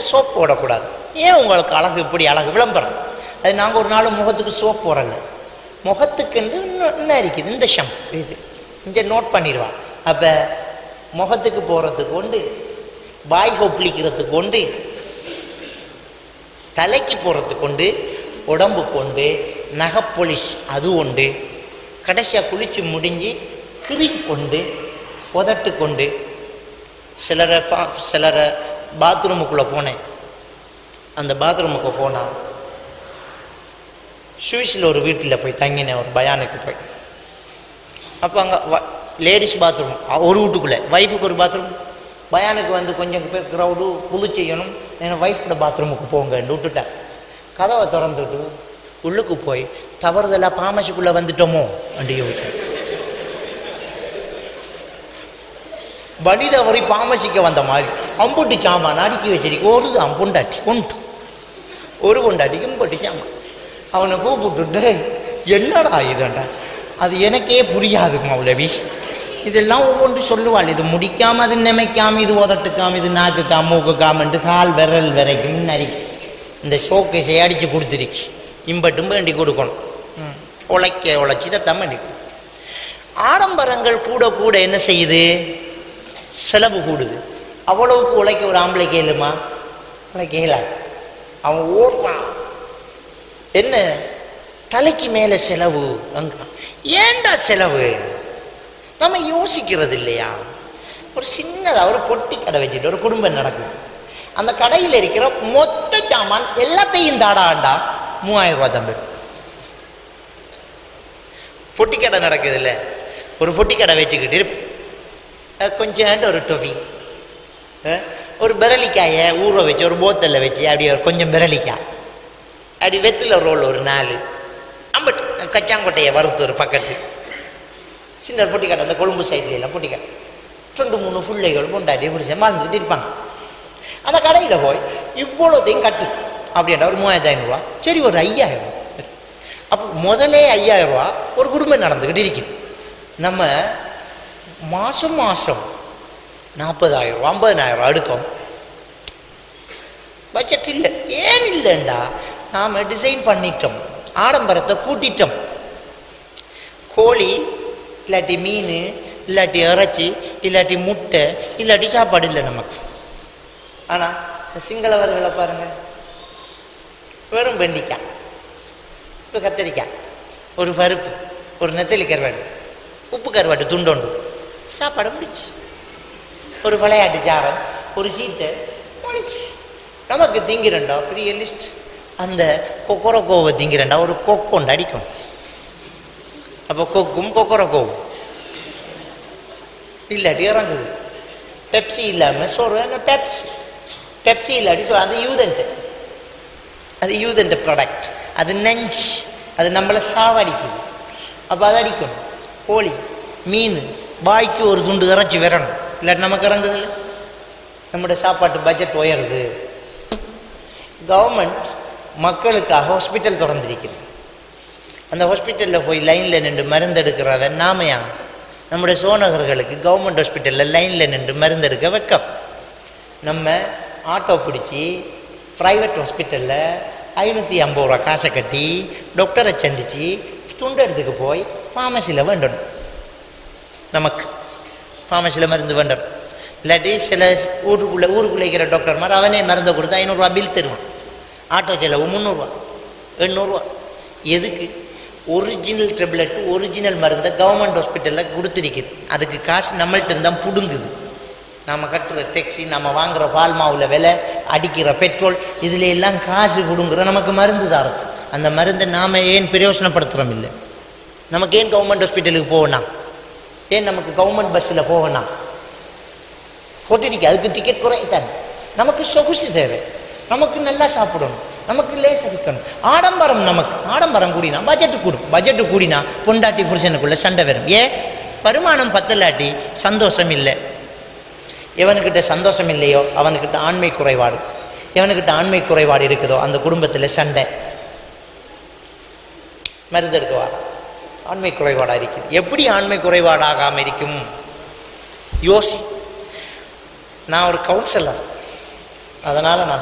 முகத்துக்கு சோப் போடக்கூடாது ஏன் உங்களுக்கு அழகு இப்படி அழகு விளம்பரம் அது நாங்கள் ஒரு நாள் முகத்துக்கு சோப் போடல முகத்துக்குண்டு இன்னும் இன்னும் இருக்குது இந்த ஷம் இது இங்கே நோட் பண்ணிடுவான் அப்போ முகத்துக்கு போகிறதுக்கு உண்டு பாய் கொப்பளிக்கிறதுக்கு உண்டு தலைக்கு போகிறதுக்கு உண்டு உடம்பு கொண்டு நகைப்பொலிஷ் அது உண்டு கடைசியாக குளித்து முடிஞ்சு கிரீம் கொண்டு உதட்டு கொண்டு சிலரை ஃபா சிலரை பாத்ரூமுக்குள்ளே போனேன் அந்த பாத்ரூமுக்கு போனால் சுவிஸில் ஒரு வீட்டில் போய் தங்கினேன் ஒரு பயானுக்கு போய் அப்போ அங்கே லேடிஸ் பாத்ரூம் ஒரு வீட்டுக்குள்ளே ஒய்ஃபுக்கு ஒரு பாத்ரூம் பயானுக்கு வந்து கொஞ்சம் பேர் க்ரௌடு புது செய்யணும் என் ஒய்ஃபோட பாத்ரூமுக்கு போங்கன்னு விட்டுட்டேன் கதவை திறந்துட்டு உள்ளுக்கு போய் தவறுதலாக பாமசிக்குள்ளே வந்துட்டோமோ அப்படி யோசிச்சேன் வழி தவறி பாமசிக்க வந்த மாதிரி அம்புட்டு சாமான் அடுக்கி வச்சிருக்கு ஒரு தான் பொண்டாட்டி கொண்டு ஒரு பொண்டாட்டிக்கு இம்புட்டு சாமான் அவனை கூப்பிட்டுட்டு என்னடா இதுண்டா அது எனக்கே புரியாது மௌலவி இதெல்லாம் ஒவ்வொன்று சொல்லுவாள் இது முடிக்காம அது நிமைக்காம இது உதட்டுக்காம இது நாக்குக்காம மூக்குக்காமன்ட்டு கால் விரல் வரைக்கும் நரிக்கு இந்த ஷோக்கேஸை அடித்து கொடுத்துருக்கு இம்பட்டும் வேண்டி கொடுக்கணும் ம். உழைக்க உழைச்சி தான் வேண்டி கொடு. ஆடம்பரங்கள் கூட கூட என்ன செய்யுது செலவு கூடுது அவ்வளவுக்கு உழைக்க ஒரு ஆம்பளை கேளுமா உழைக்க இயலாது அவன் ஓடுறான் என்ன தலைக்கு மேலே செலவு அங்குதான் ஏன்டா செலவு நம்ம யோசிக்கிறது இல்லையா ஒரு சின்னதாக ஒரு பொட்டி கடை வச்சுட்டு ஒரு குடும்பம் நடக்குது அந்த கடையில் இருக்கிற மொத்த சாமான் எல்லாத்தையும் தாடாண்டா மூவாயிரம் ரூபா தம்பி பொட்டி கடை நடக்குது இல்லை ஒரு பொட்டி கடை வச்சுக்கிட்டு அஹ் கொஞ்சோண்டு ஒரு டொஃபி அஹ் ஒரு பிரலிக்காயை ஊற வச்சு ஒரு போத்தலில் வச்சு அப்படியே ஒரு கொஞ்சம் பிரலிக்காய் அப்படி வெத்தில ரோல் ஒரு நாலு அம்பட் கச்சாங்கொட்டையை வறுத்து ஒரு பக்கத்து சின்ன ஒரு பொட்டிக்கடை அந்த கொழும்பு சைட்ல எல்லாம் பொட்டிக்கடை ரெண்டு மூணு பிள்ளைகள் பொண்டாட்டி பிடிச்ச மறந்துக்கிட்டு இருப்பாங்க அந்த கடையில் போய் இவ்வளோத்தையும் கட்டு அப்படின்ற ஒரு மூவாயிரத்து ஐநூறுரூவா சரி ஒரு ஐயாயிரம் ரூபா. அப்போ முதலே ஐயாயிரம் ரூபா ஒரு குடும்பம் நடந்துக்கிட்டு இருக்குது நம்ம மாதம் மாதம் நாற்பதாயிரம் ரூபா ஐம்பதனாயிரம் ரூபா எடுக்கும் பட்ஜெட் இல்லை ஏன் இல்லைண்டா நாம் டிசைன் பண்ணிட்டோம் ஆடம்பரத்தை கூட்டிட்டோம் கோழி இல்லாட்டி மீன் இல்லாட்டி இறைச்சி இல்லாட்டி முட்டை இல்லாட்டி சாப்பாடு இல்லை நமக்கு ஆனால் சிங்களவர்களை பாருங்க வெறும் வெண்டிக்காய் இப்போ கத்திரிக்காய் ஒரு பருப்பு ஒரு நெத்தலி கருவாடு உப்பு கருவாடு துண்டோண்டு சாப்பாடு முடிச்சு ஒரு விளையாட்டு சாரன் ஒரு சீத்தை முடிச்சு நமக்கு திங்கிறண்டா பெரிய லிஸ்ட் அந்த கொக்கரக்கோவை திங்கிறண்டா ஒரு கொக்கொண்டு அடிக்கும் அப்போ கொக்கும் கொக்கரக்கோவும் இல்லாட்டி இறங்குது பெப்சி இல்லாமல் சோறு என்ன பெப்சி பெப்சி இல்லாட்டி சோறு அது யூதன்ட்டு அது யூதன்ட் ப்ராடக்ட் அது நெஞ்சு அது நம்மளை சாவடிக்குது அப்போ அதை அடிக்கணும் கோழி மீன் பாய்க்கு ஒரு துண்டு இறைச்சி வரணும் இல்லாட்டி நமக்கு இறங்குது இல்லை நம்முடைய சாப்பாட்டு பட்ஜெட் உயருது கவர்மெண்ட் மக்களுக்காக ஹாஸ்பிட்டல் திறந்திருக்குது அந்த ஹாஸ்பிட்டலில் போய் லைனில் நின்று மருந்து எடுக்கிறவன் நாமையா நம்முடைய சோனகர்களுக்கு கவர்மெண்ட் ஹாஸ்பிட்டலில் லைனில் நின்று மருந்து எடுக்க வைக்கம் நம்ம ஆட்டோ பிடிச்சி ப்ரைவேட் ஹாஸ்பிட்டலில் ஐநூற்றி ஐம்பது ரூபா காசை கட்டி டாக்டரை சந்தித்து துண்டு எடுத்துக்கு போய் ஃபார்மசியில் வேண்டணும் நமக்கு ஃபார்மசியில் மருந்து வேண்டணும் இல்லாட்டி சில ஊருக்குள்ளே ஊருக்குள்ளே இருக்கிற டாக்டர் மாதிரி அவனே மருந்தை கொடுத்து ஐநூறுரூவா பில் தருவான் ஆட்டோ செலவு முந்நூறுரூவா எண்ணூறுரூவா எதுக்கு ஒரிஜினல் டெப்லெட் ஒரிஜினல் மருந்தை கவர்மெண்ட் ஹாஸ்பிட்டலில் கொடுத்துருக்குது அதுக்கு காசு நம்மள்ட்ட இருந்தால் புடுங்குது நம்ம கட்டுற டெக்ஸி நம்ம வாங்குற பால் மாவுல விலை அடிக்கிற பெட்ரோல் இதுல எல்லாம் காசு கொடுங்குற நமக்கு மருந்து தரது அந்த மருந்தை நாம் ஏன் பிரயோசனப்படுத்துகிறோம் இல்லை நமக்கு ஏன் கவர்மெண்ட் ஹாஸ்பிட்டலுக்கு போகணும் ஏன் நமக்கு கவர்மெண்ட் பஸ்ஸில் போகணும் போட்டிருக்கு அதுக்கு டிக்கெட் குறைத்தான் நமக்கு சொகுசு தேவை நமக்கு நல்லா சாப்பிடணும் நமக்கு லேஸ் இருக்கணும் ஆடம்பரம் நமக்கு ஆடம்பரம் கூடினா பட்ஜெட்டு கூடும் பட்ஜெட்டு கூடினா பொண்டாட்டி புருஷனுக்குள்ள சண்டை வரும் ஏன் வருமானம் பத்தலாட்டி சந்தோஷம் இல்லை எவனுக்கிட்ட சந்தோஷம் இல்லையோ அவனுக்கிட்ட ஆண்மை குறைபாடு எவனுக்கிட்ட ஆண்மை குறைபாடு இருக்குதோ அந்த குடும்பத்தில் சண்டை மருந்து எடுக்கவா ஆண்மை குறைபாடாக இருக்குது எப்படி ஆண்மை குறைபாடாகாமல் இருக்கும் யோசி நான் ஒரு கவுன்சிலர் அதனால் நான்